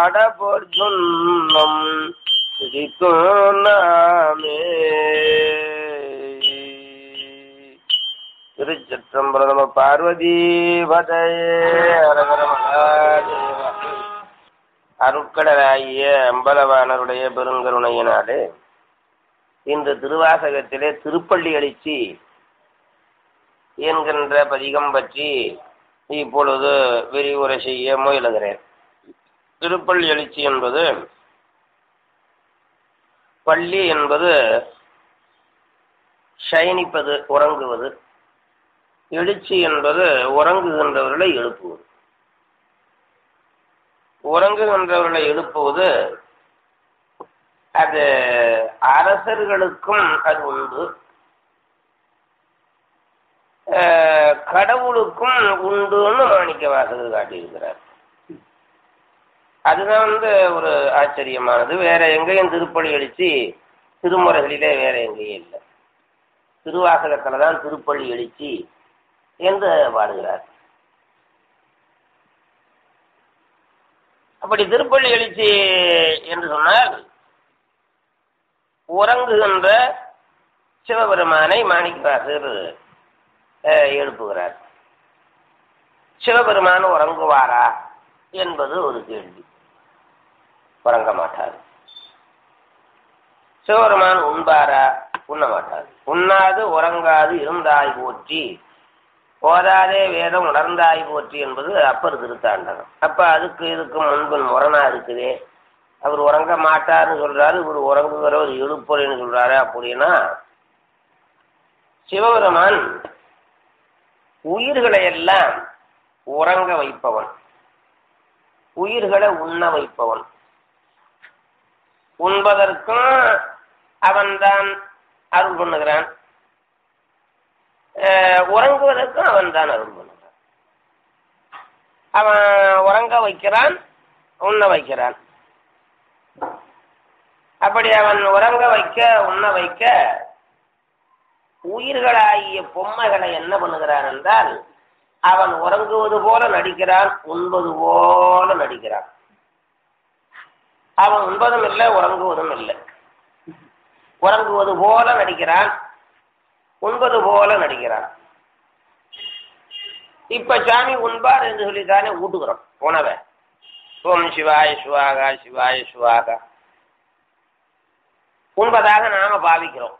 அடபோர் சொன்னம் சிரிக்கும் நாமே திருச்சிற்றம்பலம் நம பார்வதி பதையே அரகர மகாதேவா அருட்கடலாகிய அம்பலவானருடைய பெருங்கருணையினாலே இந்த திருவாசகத்திலே திருப்பள்ளி எழுச்சி என்கின்ற பதிகம் பற்றி இப்பொழுது விரிவுரை செய்ய முயலுகிறேன் திருப்பள்ளி எழுச்சி என்பது பள்ளி என்பது சயனிப்பது உறங்குவது எழுச்சி என்பது உறங்குகின்றவர்களை எழுப்புவது உறங்குகின்றவர்களை எழுப்புவது அது அரசர்களுக்கும் அது உண்டு அஹ், கடவுளுக்கும் உண்டுன்னு மாணிக்க வாசகர் காட்டியிருக்கிறார் அதுதான் வந்து ஒரு ஆச்சரியமானது வேற எங்கேயும் திருப்பலி எழுச்சி திருமுறைகளிலே வேற எங்கேயும் இல்லை திருவாசகத்துல தான் திருப்பள்ளி எழுச்சி என்று பாடுகிறார் அப்படி திருப்பள்ளி எழுச்சி என்று சொன்னால் உறங்குகின்ற சிவபெருமானை மாணிக்கவாசகர் அஹ், எழுப்புகிறார் சிவபெருமான் உறங்குவாரா என்பது ஒரு கேள்வி உறங்க மாட்டார் சிவபெருமான் உண்பாரா உண்ண மாட்டார் உண்ணாது உறங்காது இருந்தாய் போற்றி ஓதாதே வேதம் உணர்ந்தாய் போற்றி என்பது அப்பர் திருத்தாண்டகம் அப்ப அதுக்கு இதுக்கு முன்பு முரணா இருக்குதே அவர் உறங்க மாட்டார்னு சொல்றாரு இவர் உறங்குகிறவர் எழுப்புறேன்னு சொல்றாரு அப்படின்னா சிவபெருமான் உயிர்களை எல்லாம் உறங்க வைப்பவன் உயிர்களை உண்ண வைப்பவன் உண்பதற்கும் அவன்தான் அருள் பண்ணுகிறான் அஹ் உறங்குவதற்கும் அவன்தான் அருள் பண்ணுகிறான் அவன் உறங்க வைக்கிறான் உண்ண வைக்கிறான் அப்படி அவன் உறங்க வைக்க உண்ண வைக்க உயிர்களாகிய பொம்மைகளை என்ன பண்ணுகிறான் என்றால் அவன் உறங்குவது போல நடிக்கிறான் உண்பது போல நடிக்கிறான் அவன் உண்பதும் இல்லை உறங்குவதும் இல்லை உறங்குவது போல நடிக்கிறான் உண்பது போல நடிக்கிறான் இப்ப சாமி உண்பார் என்று சொல்லி தானே ஊட்டுகிறோம் உணவை ஓம் சிவாய சுவாகா சிவாய சுவாகா உண்பதாக நாம பாவிக்கிறோம்